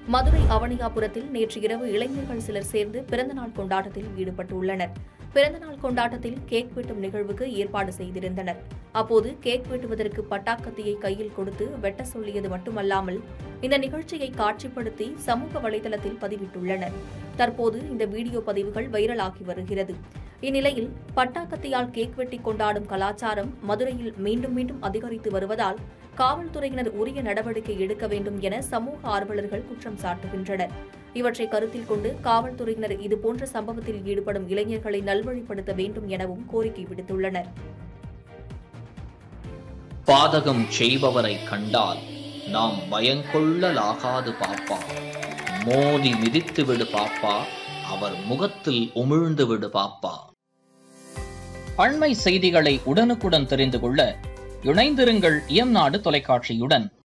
மதுரை அவனியாபுரத்தில் நேற்று இரவு இளைஞர்கள் சிலர் சேர்ந்து பிறந்தநாள் கொண்டாட்டத்தில் ஈடுபட்டுள்ளனர் பிறந்தநாள் கொண்டாட்டத்தில் கேக் வெட்டும் நிகழ்வுக்கு ஏற்பாடு செய்திருந்தனர் அப்போது கேக் வெட்டுவதற்கு பட்டாக்கத்தியை கையில் கொடுத்து வெட்ட சொல்லியது மட்டுமல்லாமல் இந்த நிகழ்ச்சியை காட்சிப்படுத்தி சமூக வலைதளத்தில் பதிவிட்டுள்ளனர் தற்போது இந்த வீடியோ பதிவுகள் வைரலாகி வருகிறது இந்நிலையில் பட்டாக்கத்தியால் கேக் வெட்டி கொண்டாடும் கலாச்சாரம் மதுரையில் மீண்டும் மீண்டும் அதிகரித்து வருவதால் காவல்துறையினர் உரிய நடவடிக்கை எடுக்க வேண்டும் என சமூக ஆர்வலர்கள் குற்றம் சாட்டுகின்றனர் இவற்றை கருத்தில் கொண்டு காவல்துறையினர் இதுபோன்ற சம்பவத்தில் ஈடுபடும் இளைஞர்களை நல்வழிப்படுத்த வேண்டும் எனவும் கோரிக்கை விடுத்துள்ளனர் பாதகம் செய்பவரை கண்டால் நாம் பயங்கொள்ளலாகாது பாப்பா மோதி மிதித்து விடு பாப்பா அவர் முகத்தில் உமிழ்ந்து விடு பாப்பா அண்மை செய்திகளை உடனுக்குடன் தெரிந்து கொள்ள இணைந்திருங்கள் இயம்நாடு தொலைக்காட்சியுடன்